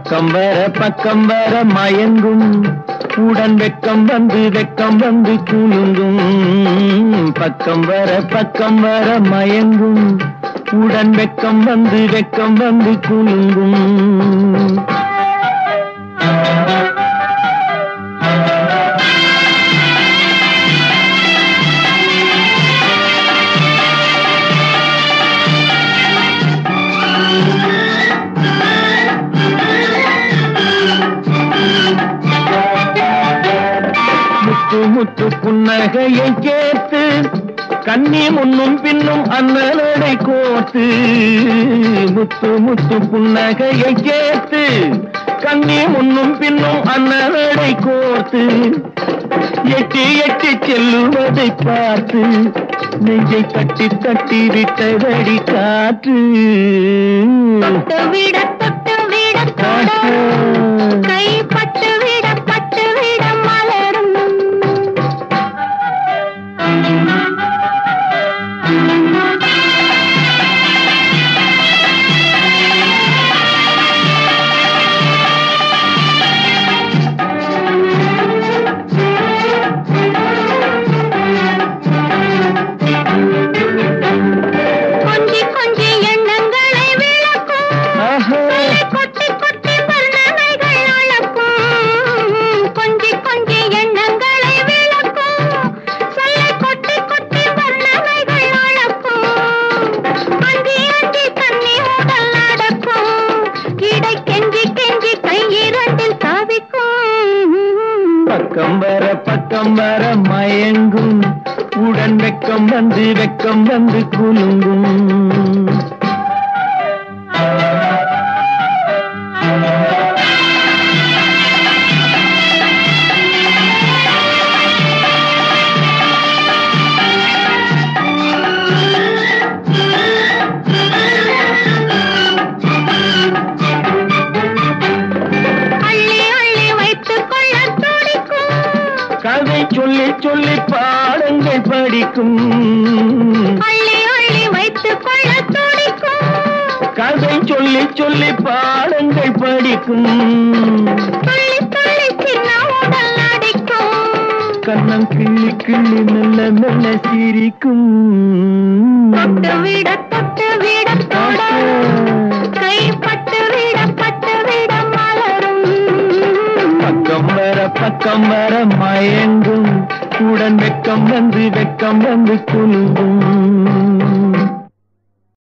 பக்கம் வர பக்கம் வர மயங்கும் உடன் வெக்கம் வந்து வெக்கம் வந்து குலுங்கும் பக்கம் வர பக்கம் வர மயங்கும் உடன் வெக்கம் வந்து வெக்கம் வந்து குலுங்கும் முத்து முத்து புன்னகையை கேட்டு கண்ணி முன்னும் பின்னும் அண்ணனடை கோத்து முத்து முத்து புன்னகையை கேட்டு கண்ணி முன்னும் பின்னும் அண்ணனடை கோர்த்து எட்டி எட்டி செல்லுவதை பார்த்து நெஞ்சை தட்டி தட்டி விட்டதடி காற்று தொட்டு விட தொட்டு விட தொட கை பட்டு விட பட்டு விட மலரும் கொஞ்சி கொஞ்சி எண்ணங்களை விளக்கும் ஆஹா கொட்டி கொட்டி வர்ணனைகள் அளக்கும் கொஞ்சி கொஞ்சி எண்ணங்களை விளக்கும் சொல்லை கொட்டி கொட்டி வர்ணனைகள் அளக்கும் அஞ்சி அஞ்சி தண்ணி உடல் நடக்கும் இடை கெஞ்சி கெஞ்சி கையிரண்டில் தவிக்கும் பக்கம் வர பக்கம் வர மயங்கும் உடன் வெக்கம் வந்து வெக்கம் வந்து குலுங்கும் அள்ளி அள்ளி வைத்துக் கொள்ள துடிக்கும் கதை சொல்லி சொல்லி பாடங்கள் படிக்கும் அள்ளி அள்ளி வைத்துக் கொள்ள துடிக்கும் கதை சொல்லி சொல்லி பாடங்கள் படிக்கும் துள்ளி துள்ளி சின்ன உடல் அடிக்கும் கண்ணம் கிள்ளி கிள்ளி மெல்ல மெல்ல சிரிக்கும் தொட்டு விட தொட்டு விட தொட கை பட்டு விட பட்டு விட மலரும் பக்கம் வர பக்கம் வர மயங்கும் உடன் வெக்கம் வந்து வெக்கம் வந்து குலுங்கும்